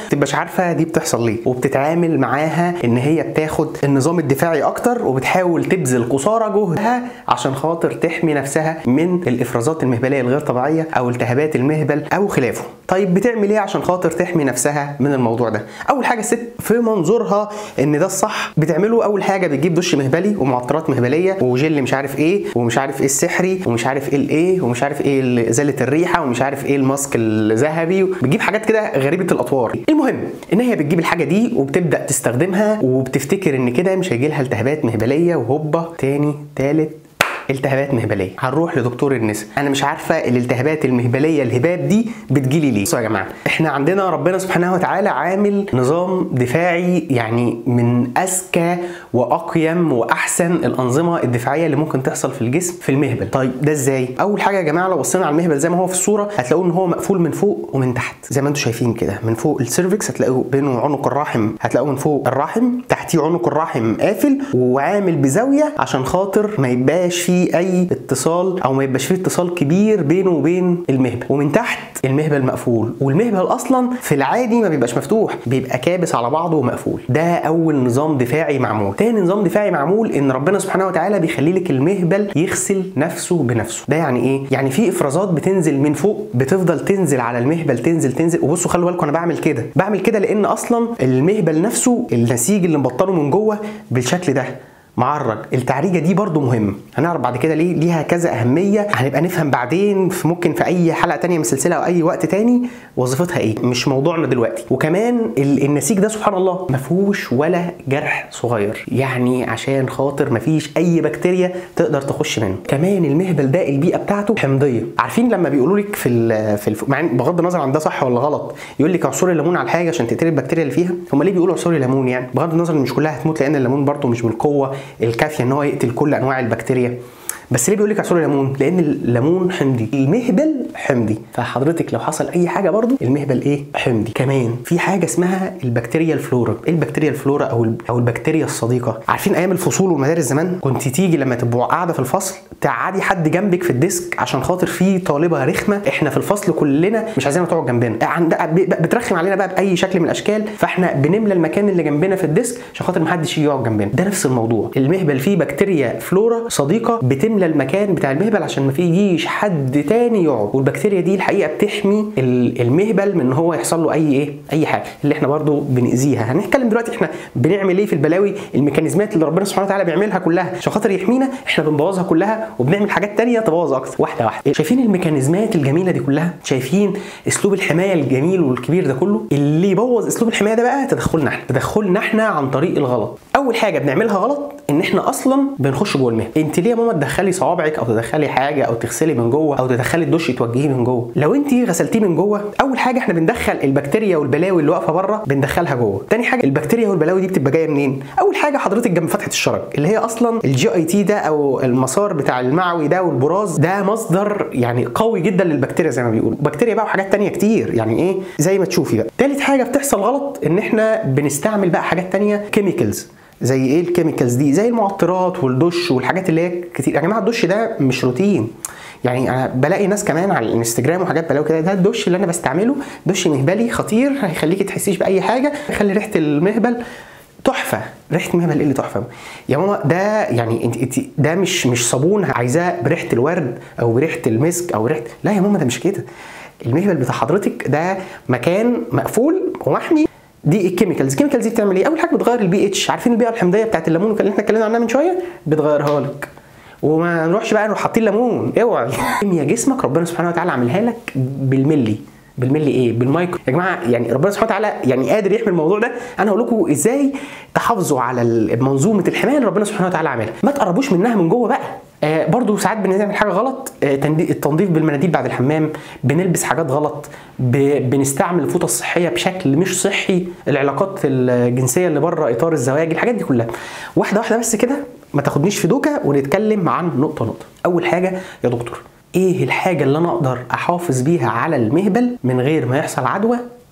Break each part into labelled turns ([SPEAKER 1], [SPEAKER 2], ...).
[SPEAKER 1] تبقاش عارفه دي بتحصل ليه وبتتعامل معاها ان هي بتاخد النظام الدفاعي اكتر وبتحاول تبذل قصارى جهدها عشان خاطر تحمي نفسها من الافرازات المهبليه الغير طبيعيه او التهابات المهبل او خلافه طيب بتعمل ايه عشان خاطر تحمي نفسها من الموضوع ده اول حاجه الست في منظورها ان ده الصح بتعمله اول حاجه بتجيب دش مهبلي ومعطرات مهبليه وجل مش عارف ايه ومش عارف ايه السحري ومش عارف ايه الايه ومش عارف ايه ازاله الريحه ومش عارف ايه الماسك الذهبي بتجيب حاجات كده غريبه الاطوار المهم ان هي بتجيب الحاجه دي وبتبدا تستخدمها وبتفتكر ان كده مش هيجي لها التهابات مهبليه وهوبا تاني تالت التهابات مهبليه هنروح لدكتور النساء انا مش عارفه الالتهابات المهبليه الهباب دي بتجيلي ليه بصوا يا جماعه احنا عندنا ربنا سبحانه وتعالى عامل نظام دفاعي يعني من اذكى واقيم واحسن الانظمه الدفاعيه اللي ممكن تحصل في الجسم في المهبل طيب ده ازاي اول حاجه يا جماعه لو بصينا على المهبل زي ما هو في الصوره هتلاقوه ان هو مقفول من فوق ومن تحت زي ما انتم شايفين كده من فوق السيرفكس هتلاقوا بينه عنق الرحم هتلاقوه من فوق الرحم تحتيه عنق الرحم قافل وعامل بزاويه عشان خاطر ما يبقاش فيه فيه اي اتصال او ما يبقاش فيه اتصال كبير بينه وبين المهبل ومن تحت المهبل مقفول والمهبل اصلا في العادي ما بيبقاش مفتوح بيبقى كابس على بعضه ومقفول ده اول نظام دفاعي معمول تاني نظام دفاعي معمول ان ربنا سبحانه وتعالى بيخلي لك المهبل يغسل نفسه بنفسه ده يعني ايه يعني في افرازات بتنزل من فوق بتفضل تنزل على المهبل تنزل تنزل وبصوا خلوا بالكم انا بعمل كده بعمل كده لان اصلا المهبل نفسه النسيج اللي مبطنه من جوه بالشكل ده معرج التعريجه دي برضو مهمه هنعرف بعد كده ليه ليها كذا اهميه هنبقى نفهم بعدين في ممكن في اي حلقه تانية من السلسله او اي وقت تاني وظيفتها ايه مش موضوعنا دلوقتي وكمان النسيج ده سبحان الله ما فيهوش ولا جرح صغير يعني عشان خاطر ما فيش اي بكتيريا تقدر تخش منه كمان المهبل ده البيئه بتاعته حمضيه عارفين لما بيقولوا لك في ال في الف... مع بغض النظر عن ده صح ولا غلط يقول لك عصير الليمون على الحاجه عشان تقتل البكتيريا اللي فيها هم ليه بيقولوا عصير الليمون يعني بغض النظر ان مش كلها هتموت لان الليمون برضه مش بالقوه الكافيه ان هو يقتل كل انواع البكتيريا بس ليه بيقول لك عصير الليمون؟ لان الليمون حمضي، المهبل حمضي، فحضرتك لو حصل اي حاجه برضو المهبل ايه؟ حمضي، كمان في حاجه اسمها البكتيريا الفلورا، ايه البكتيريا الفلورا او او البكتيريا الصديقه؟ عارفين ايام الفصول والمدارس زمان كنت تيجي لما تبقوا قاعده في الفصل تقعدي حد جنبك في الديسك عشان خاطر في طالبه رخمه احنا في الفصل كلنا مش عايزينها تقعد جنبنا، عند بترخم علينا بقى باي شكل من الاشكال فاحنا بنملى المكان اللي جنبنا في الديسك عشان خاطر محدش يجي يقعد جنبنا، ده نفس الموضوع، المهبل فيه بكتيريا فلورا صديقه بتملى المكان بتاع المهبل عشان ما فيش حد تاني يقعد والبكتيريا دي الحقيقه بتحمي المهبل من ان هو يحصل له اي ايه اي حاجه اللي احنا برضو بنأذيها هنتكلم دلوقتي احنا بنعمل ايه في البلاوي الميكانيزمات اللي ربنا سبحانه وتعالى بيعملها كلها عشان خاطر يحمينا احنا بنبوظها كلها وبنعمل حاجات تانية تبوظ اكتر واحده واحده شايفين الميكانيزمات الجميله دي كلها شايفين اسلوب الحمايه الجميل والكبير ده كله اللي يبوظ اسلوب الحمايه ده بقى تدخلنا احنا تدخلنا احنا عن طريق الغلط اول حاجه بنعملها غلط ان احنا اصلا بنخش جوه المهبل انت ليه يا ماما تدخلي صوابعك او تدخلي حاجه او تغسلي من جوه او تدخلي الدش توجهيه من جوه لو انت غسلتيه من جوه اول حاجه احنا بندخل البكتيريا والبلاوي اللي واقفه بره بندخلها جوه تاني حاجه البكتيريا والبلاوي دي بتبقى جايه منين اول حاجه حضرتك جنب فتحه الشرج اللي هي اصلا الجي اي تي ده او المسار بتاع المعوي ده والبراز ده مصدر يعني قوي جدا للبكتيريا زي ما بيقولوا بكتيريا بقى وحاجات تانية كتير يعني ايه زي ما تشوفي بقى تالت حاجه بتحصل غلط ان احنا بنستعمل بقى حاجات تانية كيميكالز زي ايه الكيميكالز دي زي المعطرات والدش والحاجات اللي هي كتير يا جماعه الدش ده مش روتين يعني انا بلاقي ناس كمان على الانستجرام وحاجات بلاقي كده ده الدش اللي انا بستعمله دش مهبلي خطير هيخليكي تحسيش باي حاجه يخلي ريحه المهبل تحفه ريحه المهبل ايه اللي تحفه يا ماما ده يعني انت انت ده مش مش صابون عايزاه بريحه الورد او بريحه المسك او ريحه لا يا ماما ده مش كده المهبل بتاع حضرتك ده مكان مقفول ومحمي دي الكيميكالز الكيميكالز دي بتعمل ايه اول حاجه بتغير البي اتش عارفين البيئه الحمضيه بتاعت الليمون اللي احنا اتكلمنا عنها من شويه بتغيرها لك وما نروحش بقى نروح حاطين ليمون اوعى كيمياء جسمك ربنا سبحانه وتعالى عاملها لك بالملي بالملي ايه بالمايكرو يا جماعه يعني ربنا سبحانه وتعالى يعني قادر يحمي الموضوع ده انا هقول لكم ازاي تحافظوا على منظومه الحمايه اللي ربنا سبحانه وتعالى عاملها ما تقربوش منها من جوه بقى آه برضو ساعات بنعمل حاجه غلط آه التنظيف بالمناديل بعد الحمام بنلبس حاجات غلط بنستعمل الفوطه الصحيه بشكل مش صحي العلاقات الجنسيه اللي بره اطار الزواج الحاجات دي كلها واحده واحده بس كده ما تاخدنيش في دوكه ونتكلم عن نقطه نقطه اول حاجه يا دكتور ايه الحاجه اللي انا اقدر احافظ بيها على المهبل من غير ما يحصل عدوى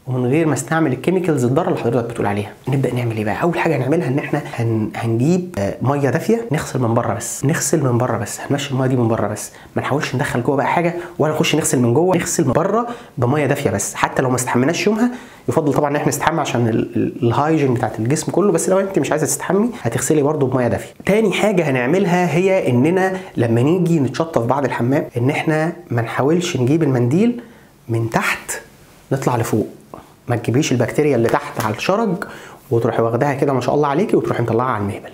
[SPEAKER 1] ومن غير ما استعمل الكيميكالز الضاره اللي حضرتك بتقول عليها نبدا نعمل ايه بقى اول حاجه هنعملها ان احنا هن... هنجيب آه، ميه دافيه نغسل من بره بس نغسل من بره بس هنمشي الميه دي من بره بس ما نحاولش ندخل جوه بقى حاجه ولا نخش نغسل من جوه نغسل من بره بميه دافيه بس حتى لو ما استحميناش يومها يفضل طبعا ان احنا نستحمى عشان ال- ال- الهايجين بتاعت الجسم كله بس لو انت مش عايزه تستحمي هتغسلي برده بميه دافيه تاني حاجه هنعملها هي اننا لما نيجي نتشطف بعد الحمام ان احنا ما نحاولش نجيب المنديل من تحت نطلع لفوق ما تجيبيش البكتيريا اللي تحت على الشرج وتروحي واخداها كده ما شاء الله عليكي وتروحي مطلعها على المهبل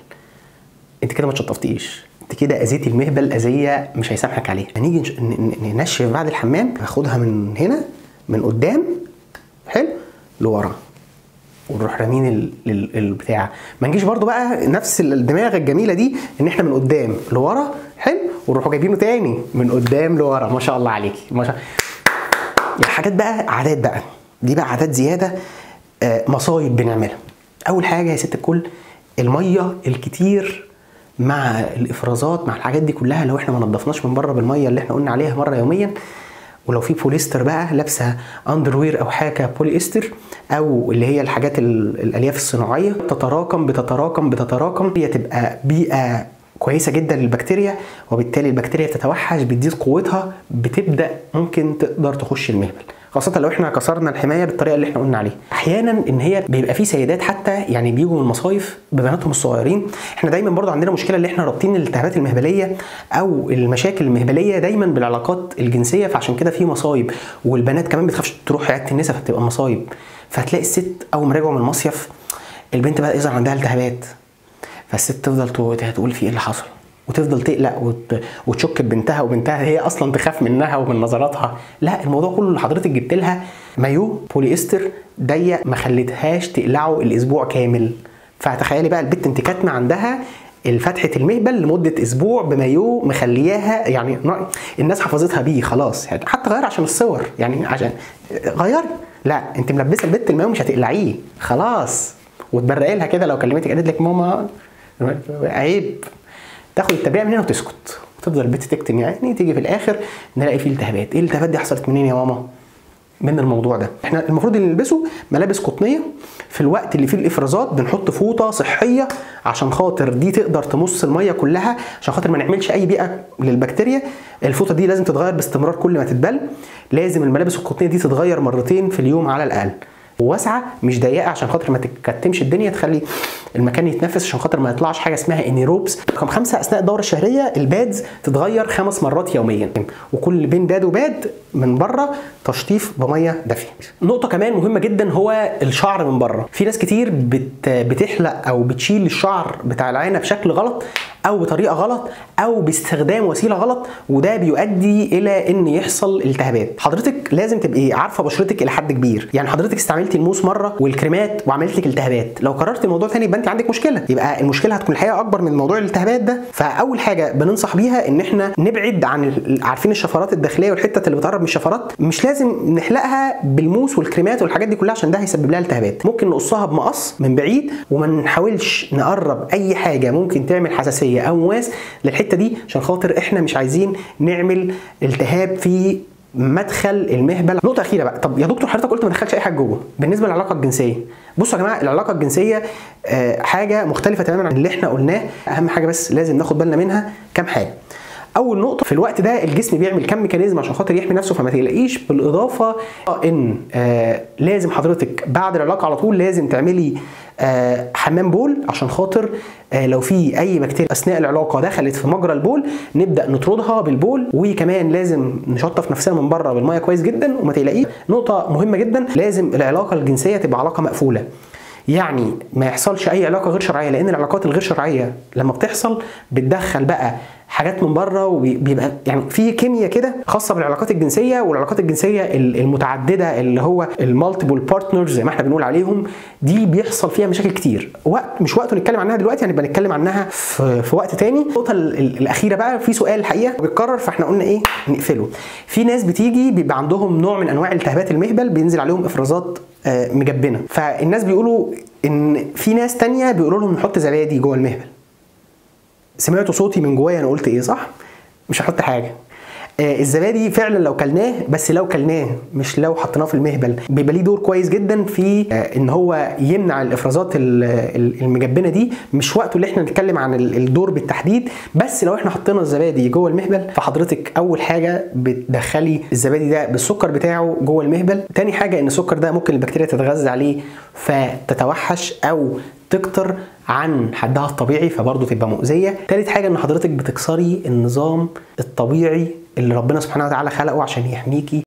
[SPEAKER 1] انت كده ما تشطفتيش انت كده اذيتي المهبل اذيه مش هيسامحك عليها هنيجي نش- ن- ن- ننشف بعد الحمام هاخدها من هنا من قدام حلو لورا ونروح رامين ال- ال- البتاع ما نجيش برضو بقى نفس الدماغ الجميله دي ان احنا من قدام لورا حلو ونروحوا جايبينه تاني من قدام لورا ما شاء الله عليكي ما شاء الحاجات بقى عادات بقى دي بقى عادات زياده آه، مصايب بنعملها اول حاجه يا ست الكل الميه الكتير مع الافرازات مع الحاجات دي كلها لو احنا ما نضفناش من بره بالميه اللي احنا قلنا عليها مره يوميا ولو في بوليستر بقى لابسه اندروير او حاجه بوليستر او اللي هي الحاجات ال- الالياف الصناعيه تتراكم بتتراكم بتتراكم هي تبقى بيئه كويسه جدا للبكتيريا وبالتالي البكتيريا بتتوحش بتزيد قوتها بتبدا ممكن تقدر تخش المهبل خاصة لو احنا كسرنا الحماية بالطريقة اللي احنا قلنا عليها. أحيانا إن هي بيبقى في سيدات حتى يعني بيجوا من المصايف ببناتهم الصغيرين، احنا دايما برضو عندنا مشكلة اللي احنا رابطين الالتهابات المهبلية أو المشاكل المهبلية دايما بالعلاقات الجنسية فعشان كده في مصايب والبنات كمان بتخافش تروح عيادة النساء فبتبقى مصايب. فهتلاقي الست أول ما رجعوا من المصيف البنت بقى يظهر عندها التهابات فالست تفضل تو- تقول في ايه اللي حصل وتفضل تقلق وت... وتشك ببنتها وبنتها هي اصلا تخاف منها ومن نظراتها لا الموضوع كله اللي حضرتك جبت لها مايو بوليستر ضيق ما خليتهاش تقلعه الاسبوع كامل فتخيلي بقى البت انت كاتمه عندها الفتحة المهبل لمدة أسبوع بمايو مخلياها يعني نا- الناس حفظتها بيه خلاص يعني حتى غير عشان الصور يعني عشان غيري لا أنت ملبسة البت المايو مش هتقلعيه خلاص وتبرقي لها كده لو كلمتك قالت لك ماما عيب تاخد التبريع من هنا وتسكت وتفضل البت تكتم يعني تيجي في الاخر نلاقي فيه التهابات ايه الالتهابات دي حصلت منين يا ماما من الموضوع ده احنا المفروض اللي نلبسه ملابس قطنيه في الوقت اللي فيه الافرازات بنحط فوطه صحيه عشان خاطر دي تقدر تمص الميه كلها عشان خاطر ما نعملش اي بيئه للبكتيريا الفوطه دي لازم تتغير باستمرار كل ما تتبل لازم الملابس القطنيه دي تتغير مرتين في اليوم على الاقل وواسعه مش ضيقه عشان خاطر ما تكتمش الدنيا تخلي المكان يتنفس عشان خاطر ما يطلعش حاجه اسمها انيروبس رقم خمسه اثناء الدوره الشهريه البادز تتغير خمس مرات يوميا وكل بين باد وباد من بره تشطيف بميه دافيه نقطه كمان مهمه جدا هو الشعر من بره في ناس كتير بت بتحلق او بتشيل الشعر بتاع العانه بشكل غلط او بطريقه غلط او باستخدام وسيله غلط وده بيؤدي الى ان يحصل التهابات حضرتك لازم تبقي عارفه بشرتك الى حد كبير يعني حضرتك استعملتي الموس مره والكريمات وعملت لك التهابات لو قررت الموضوع تاني يبقى انت عندك مشكله يبقى المشكله هتكون الحقيقه اكبر من موضوع الالتهابات ده فاول حاجه بننصح بيها ان احنا نبعد عن ال- عارفين الشفرات الداخليه والحته اللي بتقرب من الشفرات مش لازم نحلقها بالموس والكريمات والحاجات دي كلها عشان ده هيسبب لها التهابات ممكن نقصها بمقص من بعيد وما نحاولش نقرب اي حاجه ممكن تعمل حساسيه او مواس للحته دي عشان خاطر احنا مش عايزين نعمل التهاب في مدخل المهبل نقطه اخيره بقى طب يا دكتور حضرتك قلت ما دخلش اي حاجه جوه بالنسبه للعلاقه الجنسيه بصوا يا جماعه العلاقه الجنسيه آه، حاجه مختلفه تماما عن اللي احنا قلناه اهم حاجه بس لازم ناخد بالنا منها كام حاجه اول نقطه في الوقت ده الجسم بيعمل كم ميكانيزم عشان خاطر يحمي نفسه فما تقلقيش بالاضافه ان آه لازم حضرتك بعد العلاقه على طول لازم تعملي آه حمام بول عشان خاطر آه لو في اي بكتيريا اثناء العلاقه دخلت في مجرى البول نبدا نطردها بالبول وكمان لازم نشطف نفسنا من بره بالميه كويس جدا وما تقلقيش نقطه مهمه جدا لازم العلاقه الجنسيه تبقى علاقه مقفوله يعني ما يحصلش اي علاقه غير شرعيه لان العلاقات الغير شرعيه لما بتحصل بتدخل بقى حاجات من بره وبيبقى يعني في كيمياء كده خاصه بالعلاقات الجنسيه والعلاقات الجنسيه المتعدده اللي هو المالتيبل بارتنرز زي ما احنا بنقول عليهم دي بيحصل فيها مشاكل كتير وقت مش وقته نتكلم عنها دلوقتي هنبقى يعني نتكلم عنها في, في وقت تاني النقطه ال- ال- الاخيره بقى في سؤال الحقيقه بيتكرر فاحنا قلنا ايه نقفله في ناس بتيجي بيبقى عندهم نوع من انواع التهابات المهبل بينزل عليهم افرازات آه، مجبنه فالناس بيقولوا ان في ناس تانية بيقولوا لهم نحط زبادي جوه المهبل سمعتوا صوتي من جوايا انا قلت ايه صح مش هحط حاجه آه الزبادي فعلا لو كلناه بس لو كلناه مش لو حطيناه في المهبل بيبقى ليه دور كويس جدا في آه ان هو يمنع الافرازات المجبنه دي مش وقته اللي احنا نتكلم عن الدور بالتحديد بس لو احنا حطينا الزبادي جوه المهبل فحضرتك اول حاجه بتدخلي الزبادي ده بالسكر بتاعه جوه المهبل تاني حاجه ان السكر ده ممكن البكتيريا تتغذى عليه فتتوحش او تكتر عن حدها الطبيعي فبرضه تبقى مؤذيه تالت حاجه ان حضرتك بتكسري النظام الطبيعي اللي ربنا سبحانه وتعالى خلقه عشان يحميكي